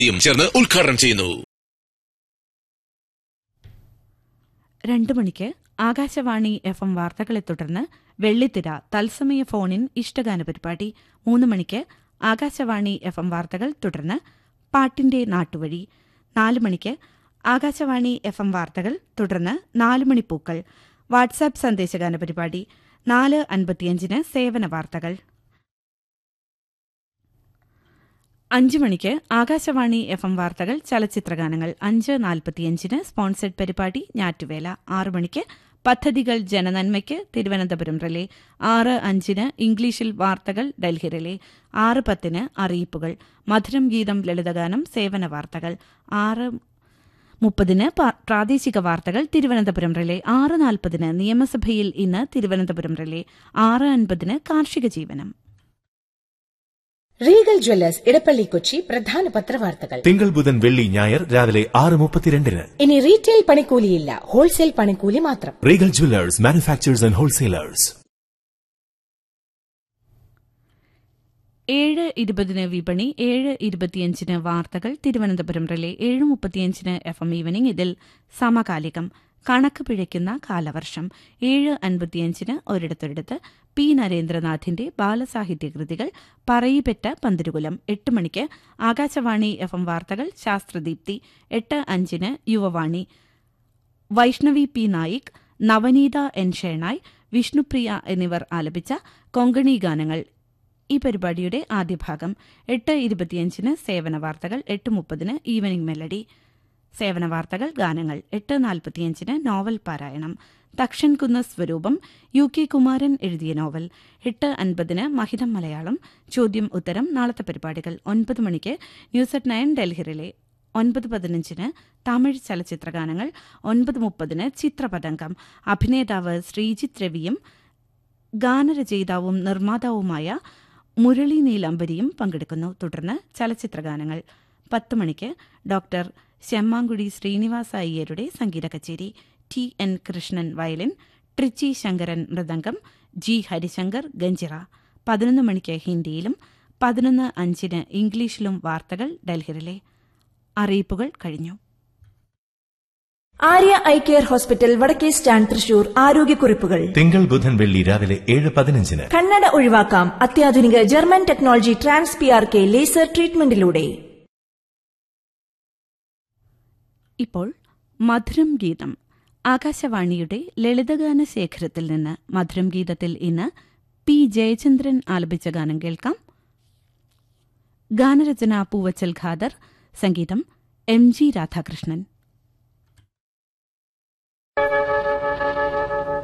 ചേർന്ന് ഉദ്ഘാടനം ചെയ്യുന്നു രണ്ടു മണിക്ക് ആകാശവാണി എഫ് എം വാർത്തകളെ തുടർന്ന് വെള്ളിത്തിര തത്സമയ ഫോണിൻ ഇഷ്ടഗാന പരിപാടി മൂന്ന് മണിക്ക് ആകാശവാണി എഫ് എം വാർത്തകൾ തുടർന്ന് പാട്ടിന്റെ നാട്ടുവഴി നാല് മണിക്ക് ആകാശവാണി എഫ് എം വാർത്തകൾ തുടർന്ന് നാല് മണിപ്പൂക്കൾ വാട്സാപ്പ് സന്ദേശഗാന പരിപാടി നാല് അൻപത്തിയഞ്ചിന് സേവന വാർത്തകൾ അഞ്ചു മണിക്ക് ആകാശവാണി എഫ് എം വാർത്തകൾ ചലച്ചിത്രഗാനങ്ങൾ അഞ്ച് നാൽപ്പത്തിയഞ്ചിന് സ്പോൺസർഡ് പരിപാടി ഞാറ്റുവേല ആറു മണിക്ക് പദ്ധതികൾ ജനനന്മയ്ക്ക് തിരുവനന്തപുരം റിലേ ആറ് അഞ്ചിന് ഇംഗ്ലീഷിൽ വാർത്തകൾ ഡൽഹി റിലേ ആറ് പത്തിന് അറിയിപ്പുകൾ മധുരം ഗീതം ലളിതഗാനം സേവന വാർത്തകൾ ആറ് മുപ്പതിന് പ- പ്രാദേശിക വാർത്തകൾ തിരുവനന്തപുരം റിലേ ആറ് നാൽപ്പതിന് നിയമസഭയിൽ ഇന്ന് തിരുവനന്തപുരം റിലേ ആറ് അൻപതിന് കാർഷിക ജീവനം റീഗൽ ജ്വല്ലേഴ്സ് ഇടപ്പള്ളി കൊച്ചി പ്രധാന പത്രവാർത്തകൾ തിങ്കൾ ബുധൻ വെള്ളി ഞായർ രാവിലെ ആറ് മുപ്പത്തിരണ്ടിന് ഇനി റീറ്റെയിൽ പണിക്കൂലിയില്ല ഹോൾസെയിൽ പണിക്കൂലി മാത്രം Regal Jewellers manufacturers and wholesalers ഏഴ് ഇരുപതിന് വിപണി ഏഴ് ഇരുപത്തിയഞ്ചിന് വാർത്തകൾ തിരുവനന്തപുരം റിലേ ഏഴ് മുപ്പത്തിയഞ്ചിന് എഫ് എം ഈവനിംഗ് ഇതിൽ സമകാലികം കണക്ക് പിഴയ്ക്കുന്ന കാലവർഷം ഏഴ് അൻപത്തിയഞ്ചിന് ഒരിടത്തൊരിടത്ത് പി നരേന്ദ്രനാഥിന്റെ ബാലസാഹിത്യ കൃതികൾ പറയിപ്പെറ്റ പന്തിരുകുലം എട്ട് മണിക്ക് ആകാശവാണി എഫ് എം വാർത്തകൾ ശാസ്ത്രദീപ്തി എട്ട് അഞ്ചിന് യുവവാണി വൈഷ്ണവി പി നായിക് നവനീത എൻ ഷേണായ് വിഷ്ണുപ്രിയ എന്നിവർ ആലപിച്ച കൊങ്കണി ഗാനങ്ങൾ ഈ പരിപാടിയുടെ ആദ്യ ഭാഗം എട്ട് ഇരുപത്തിയഞ്ചിന് സേവന വാർത്തകൾ എട്ട് മുപ്പതിന് ഈവനിംഗ് മെലഡി സേവന വാർത്തകൾ ഗാനങ്ങൾ എട്ട് നാൽപ്പത്തിയഞ്ചിന് നോവൽ പാരായണം തക്ഷൻ കുന്ന സ്വരൂപം യു കെ കുമാരൻ എഴുതിയ നോവൽ എട്ട് അൻപതിന് മഹിതം മലയാളം ചോദ്യം ഉത്തരം നാളത്തെ പരിപാടികൾ ഒൻപത് മണിക്ക് ന്യൂസ് അറ്റ് നയൻ ഡൽഹിറിലെ ഒൻപത് പതിനഞ്ചിന് തമിഴ് ചലച്ചിത്രഗാനങ്ങൾ ഒൻപത് മുപ്പതിന് ചിത്രപതംഗം അഭിനേതാവ് ശ്രീജിത്ത് രവിയും ഗാനരചയിതാവും നിർമ്മാതാവുമായ മുരളി നീലാംബരിയും പങ്കെടുക്കുന്നു തുടർന്ന് ചലച്ചിത്രഗാനങ്ങൾ പത്ത് മണിക്ക് ഡോക്ടർ ശമ്മാങ്കുടി ശ്രീനിവാസ അയ്യരുടെ സംഗീത കച്ചേരി T N Krishnan violin Trichy Sankaran mridangam G Harishankar ganjira പതിനൊന്ന് മണിക്ക് ഹിന്ദിയിലും പതിനൊന്ന് അഞ്ചിന് ഇംഗ്ലീഷിലും വാർത്തകൾ ഡൽഹിയിലെ അറിയിപ്പുകൾ കഴിഞ്ഞു ആര്യ ഐ കെയർ ഹോസ്പിറ്റൽ വടക്കേ സ്റ്റാൻഡ് തൃശൂർ ആരോഗ്യക്കുറിപ്പുകൾ തിങ്കൾ ബുധൻ വെള്ളി രാവിലെ ഏഴ് പതിനഞ്ചിന് കണ്ണട ഒഴിവാക്കാം അത്യാധുനിക German technology trans P R K laser ട്രീറ്റ്മെന്റിലൂടെ ഇപ്പോൾ മധുരം ഗീതം ആകാശവാണിയുടെ ലളിതഗാന ശേഖരത്തിൽ നിന്ന് മധുരം ഗീതത്തിൽ ഇന്ന് പി ജയചന്ദ്രൻ ആലപിച്ച ഗാനം കേൾക്കാം ഗാനരചന പൂവച്ചൽ ഖാദർ സംഗീതം എം ജി രാധാകൃഷ്ണൻ